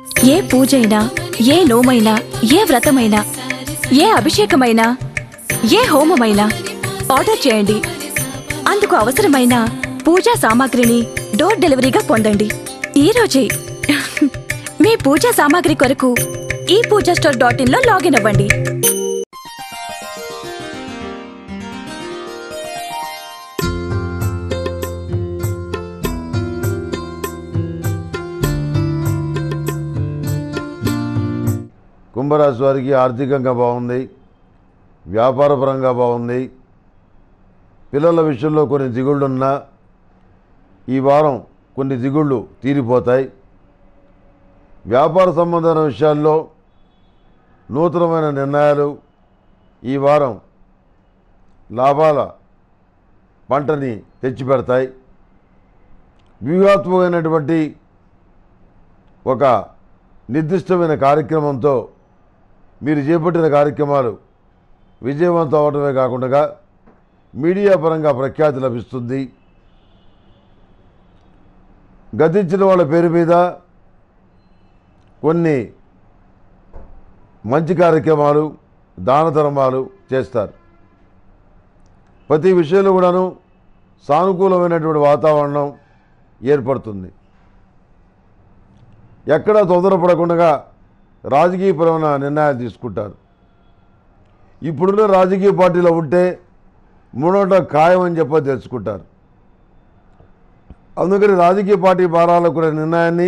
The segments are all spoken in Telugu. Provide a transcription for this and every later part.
ఏ పూజైనా ఏ నోమైనా ఏ వ్రతమైనా ఏ అభిషేకమైనా ఏ హోమమైనా ఆర్డర్ చేయండి అందుకు అవసరమైన పూజా సామాగ్రిని డోర్ డెలివరీగా పొందండి ఈ రోజే మీ పూజా సామాగ్రి కొరకు ఈ పూజా స్టోర్ డాట్ ఇన్ లో లాగిన్ అవ్వండి కుంభరాశి వారికి ఆర్థికంగా బాగుంది వ్యాపారపరంగా బాగుంది పిల్లల విషయంలో కొన్ని దిగుళ్ళున్నా ఈ వారం కొన్ని దిగుళ్ళు తీరిపోతాయి వ్యాపార సంబంధమైన విషయాల్లో నూతనమైన నిర్ణయాలు ఈ వారం లాభాల పంటని తెచ్చిపెడతాయి వ్యూహాత్మకమైనటువంటి ఒక నిర్దిష్టమైన కార్యక్రమంతో మీరు చేపట్టిన కార్యక్రమాలు విజయవంతం అవడమే కాకుండా మీడియా పరంగా ప్రఖ్యాతి లభిస్తుంది గతించిన వాళ్ళ పేరు మీద కొన్ని మంచి కార్యక్రమాలు దాన ధర్మాలు చేస్తారు ప్రతి విషయంలో కూడాను సానుకూలమైనటువంటి వాతావరణం ఏర్పడుతుంది ఎక్కడా తొందరపడకుండా రాజకీయపరమైన నిర్ణయాలు తీసుకుంటారు ఇప్పుడున్న రాజకీయ పార్టీలో ఉంటే మూడోట ఖాయం అని చెప్పి తెలుసుకుంటారు అందుకని రాజకీయ పార్టీ భారాలకు నిర్ణయాన్ని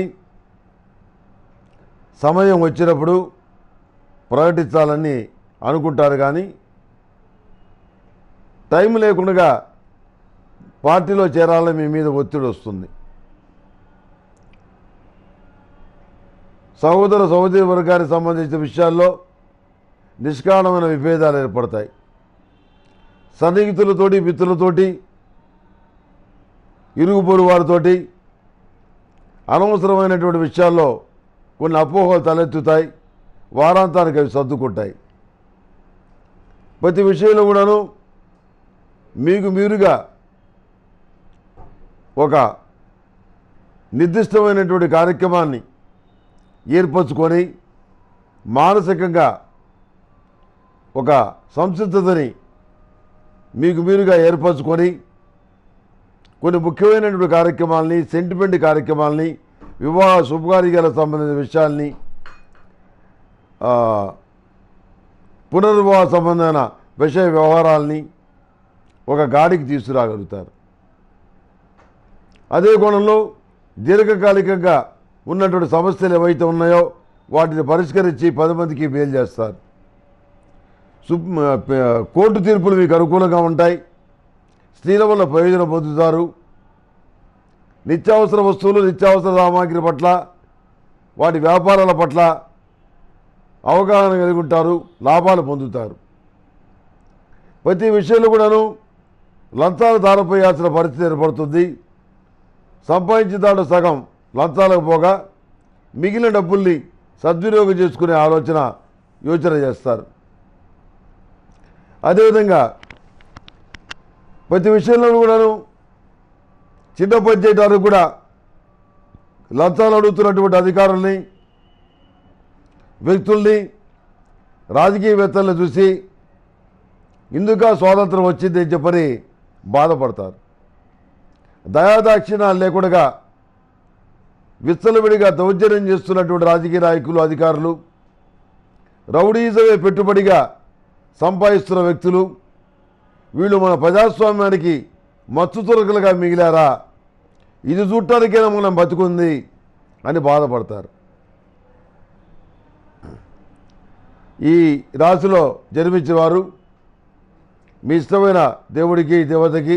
సమయం వచ్చినప్పుడు ప్రకటించాలని అనుకుంటారు కానీ టైం లేకుండా పార్టీలో చేరాలని మీ మీద ఒత్తిడి వస్తుంది సహోదర సహోదరి వర్గానికి సంబంధించిన విషయాల్లో నిష్కారణమైన విభేదాలు ఏర్పడతాయి సన్నిహితులతోటి మిత్రులతోటి ఇరుగు పొరుగు వారితోటి అనవసరమైనటువంటి విషయాల్లో కొన్ని అపోహలు తలెత్తుతాయి వారాంతానికి అవి సర్దుకుంటాయి ప్రతి విషయంలో కూడాను మీకు మీరుగా ఒక నిర్దిష్టమైనటువంటి కార్యక్రమాన్ని ఏర్పరచుకొని మానసికంగా ఒక సంసిద్ధతని మీకు మీరుగా ఏర్పరచుకొని కొన్ని ముఖ్యమైనటువంటి కార్యక్రమాలని సెంటిమెంట్ కార్యక్రమాలని వివాహ శుభకార్యాలకు సంబంధించిన విషయాల్ని ఆ, పునర్వివాహ సంబంధమైన విషయ వ్యవహారాల్ని ఒక గాడికి తీసుకురాగలుగుతారు అదే కోణంలో దీర్ఘకాలికంగా ఉన్నటువంటి సమస్యలు ఏవైతే ఉన్నాయో వాటిని పరిష్కరించి పది మందికి మేలు చేస్తారు సుప్ ప- కోర్టు తీర్పులు మీకు అనుకూలంగా ఉంటాయి స్త్రీల వల్ల ప్రయోజనం పొందుతారు నిత్యావసర వస్తువులు నిత్యావసర సామాగ్రి పట్ల వాటి వ్యాపారాల పట్ల అవగాహన కలిగి ఉంటారు లాభాలు పొందుతారు ప్రతి విషయంలో కూడాను లంచాలు దారిపోయాల్సిన పరిస్థితి ఏర్పడుతుంది సంపాదించిన దాంట్లో సగం లంచాలకు పోగా మిగిలిన డబ్బుల్ని సద్వినియోగం చేసుకునే ఆలోచన యోచన చేస్తారు అదేవిధంగా ప్రతి విషయంలో కూడాను చిన్న పని చేయడానికి కూడా లంచాలు అడుగుతున్నటువంటి అధికారుల్ని వ్యక్తుల్ని రాజకీయవేత్తల్ని చూసి ఇందుక స్వాతంత్రం వచ్చింది అని చెప్పని బాధపడతారు దయాదాక్షిణ్యాలు లేకుండా విచ్చలవిడిగా దౌర్జన్యం చేస్తున్నటువంటి రాజకీయ నాయకులు అధికారులు రౌడీజమే పెట్టుబడిగా సంపాదిస్తున్న వ్యక్తులు వీళ్ళు మన ప్రజాస్వామ్యానికి మత్తు తురకలుగా మిగిలారా ఇది చూడటానికైనా మనం బతుకుంది అని బాధపడతారు ఈ రాశిలో జన్మించిన వారు మీ ఇష్టమైన దేవుడికి దేవతకి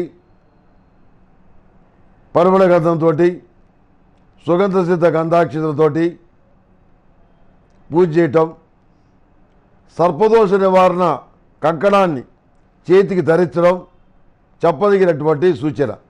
పరిమళ గంధంతో సుగంధ సిద్ధ గంధాక్షతలతోటి పూజ చేయటం సర్పదోష నివారణ కంకణాన్ని చేతికి ధరించడం చెప్పదగినటువంటి సూచన